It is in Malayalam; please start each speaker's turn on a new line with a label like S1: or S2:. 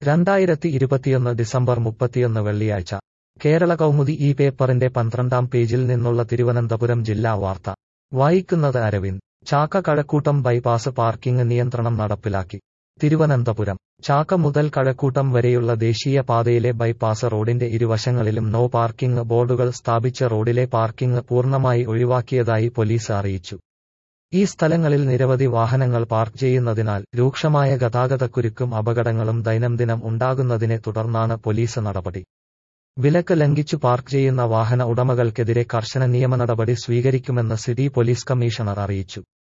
S1: രണ്ടായിരത്തി ഇരുപത്തിയൊന്ന് ഡിസംബർ മുപ്പത്തിയൊന്ന് വെള്ളിയാഴ്ച കേരള കൗമുദി ഈ പേപ്പറിന്റെ പന്ത്രണ്ടാം പേജിൽ നിന്നുള്ള തിരുവനന്തപുരം ജില്ലാ വാർത്ത വായിക്കുന്നത് അരവിന്ദ് ചാക്ക കഴക്കൂട്ടം ബൈപ്പാസ് പാർക്കിംഗ് നിയന്ത്രണം നടപ്പിലാക്കി തിരുവനന്തപുരം ചാക്ക മുതൽ കഴക്കൂട്ടം വരെയുള്ള ദേശീയ പാതയിലെ ബൈപ്പാസ് റോഡിന്റെ ഇരുവശങ്ങളിലും നോ പാർക്കിംഗ് ബോർഡുകൾ സ്ഥാപിച്ച് റോഡിലെ പാർക്കിംഗ് പൂർണ്ണമായി ഒഴിവാക്കിയതായി പോലീസ് അറിയിച്ചു ഈ സ്ഥലങ്ങളിൽ നിരവധി വാഹനങ്ങൾ പാർക്ക് ചെയ്യുന്നതിനാൽ രൂക്ഷമായ ഗതാഗതക്കുരുക്കും അപകടങ്ങളും ദൈനംദിനം ഉണ്ടാകുന്നതിനെ തുടർന്നാണ് പോലീസ് നടപടി വിലക്ക് ലംഘിച്ചു പാർക്ക് ചെയ്യുന്ന വാഹന ഉടമകൾക്കെതിരെ കർശന നിയമ നടപടി സ്വീകരിക്കുമെന്ന് സിറ്റി പോലീസ് കമ്മീഷണർ അറിയിച്ചു